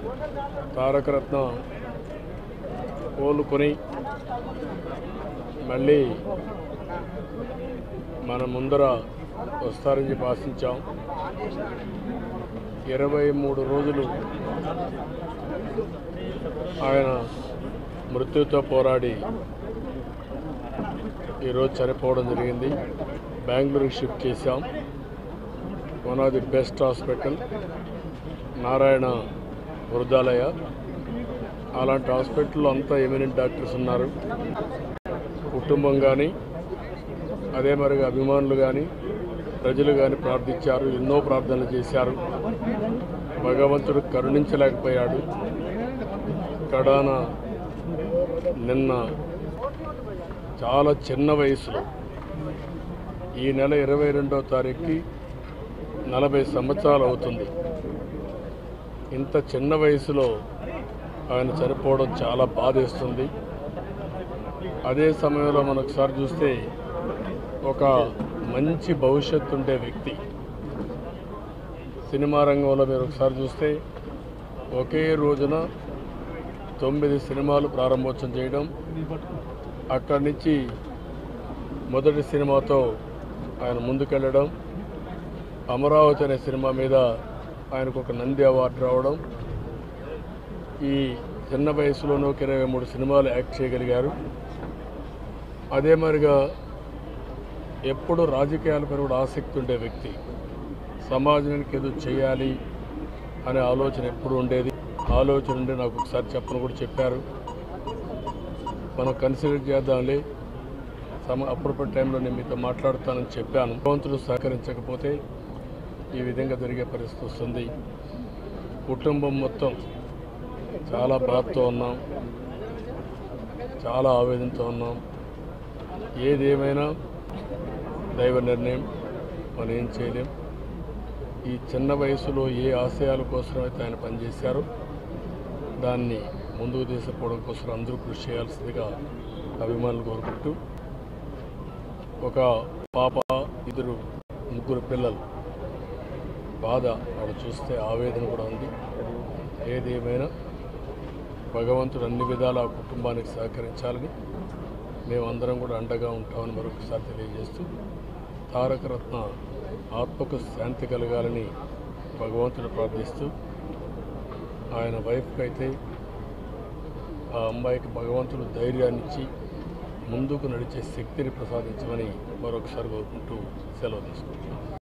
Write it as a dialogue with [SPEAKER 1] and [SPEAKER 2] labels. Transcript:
[SPEAKER 1] తారకరత్న కోలుకొని మళ్ళీ మన ముందర వస్తారని చెప్పి ఆశించాం ఇరవై మూడు రోజులు ఆయన మృత్యుతో పోరాడి ఈరోజు చనిపోవడం జరిగింది బెంగళూరుకి షిఫ్ట్ చేశాం one of the best hospital Narayana వృద్ధాలయ అలాంటి హాస్పిటల్లో అంతా ఎమినెంట్ డాక్టర్స్ ఉన్నారు కుటుంబం కానీ అదే మరి అభిమానులు కానీ ప్రజలు కానీ ప్రార్థించారు ఎన్నో ప్రార్థనలు చేశారు భగవంతుడు కరుణించలేకపోయాడు కడాన నిన్న చాలా చిన్న వయసులో ఈ నెల ఇరవై రెండవ తారీఖుకి నలభై సంవత్సరాలు అవుతుంది ఇంత చిన్న వయసులో ఆయన చనిపోవడం చాలా బాధేస్తుంది అదే సమయంలో మనం ఒకసారి చూస్తే ఒక మంచి భవిష్యత్తు ఉండే వ్యక్తి సినిమా రంగంలో మీరు ఒకసారి చూస్తే ఒకే రోజున తొమ్మిది సినిమాలు ప్రారంభోత్సవం చేయడం అక్కడి నుంచి మొదటి సినిమాతో ఆయన ముందుకెళ్ళడం అమరావతి అనే సినిమా మీద ఆయనకు ఒక నంది అవార్డు రావడం ఈ చిన్న వయసులోనూ ఒక ఇరవై మూడు సినిమాలు యాక్ట్ చేయగలిగారు అదే మరిగా ఎప్పుడు రాజకీయాలపై కూడా ఆసక్తి ఉండే వ్యక్తి సమాజానికి ఏదో చేయాలి అనే ఆలోచన ఎప్పుడు ఉండేది ఆలోచన ఉండి నాకు ఒకసారి చెప్పని కూడా చెప్పారు మనం కన్సిడర్ చేద్దాంలే సమ అప్పుడప్పుడు టైంలో నేను మీతో మాట్లాడుతానని చెప్పాను భగవంతుడు సహకరించకపోతే ఈ విధంగా జరిగే పరిస్థితి వస్తుంది కుటుంబం మొత్తం చాలా బాధతో ఉన్నాం చాలా ఆవేదనతో ఉన్నాం ఏదేమైనా దైవ నిర్ణయం మనం ఏం చేయలేం ఈ చిన్న వయసులో ఏ ఆశయాల కోసం అయితే ఆయన పనిచేశారో దాన్ని ముందుకు తీసుకుపోవడం కోసం అందరూ కృషి చేయాల్సిందిగా అభిమానులు కోరుకుంటూ ఒక పాప ఇద్దరు ముగ్గురు పిల్లలు బాధ వాళ్ళు చూస్తే ఆవేదన కూడా ఉంది ఏదేమైనా భగవంతుడు అన్ని విధాల ఆ కుటుంబానికి సహకరించాలని మేమందరం కూడా అండగా ఉంటామని మరొకసారి తెలియజేస్తూ తారకరత్న ఆత్మకు శాంతి కలగాలని భగవంతుడు ప్రార్థిస్తూ ఆయన వైఫ్కి అయితే ఆ అమ్మాయికి భగవంతుడు ధైర్యాన్ని ఇచ్చి ముందుకు నడిచే శక్తిని ప్రసాదించమని మరొకసారి కోరుకుంటూ సెలవు తీసుకుంటున్నాను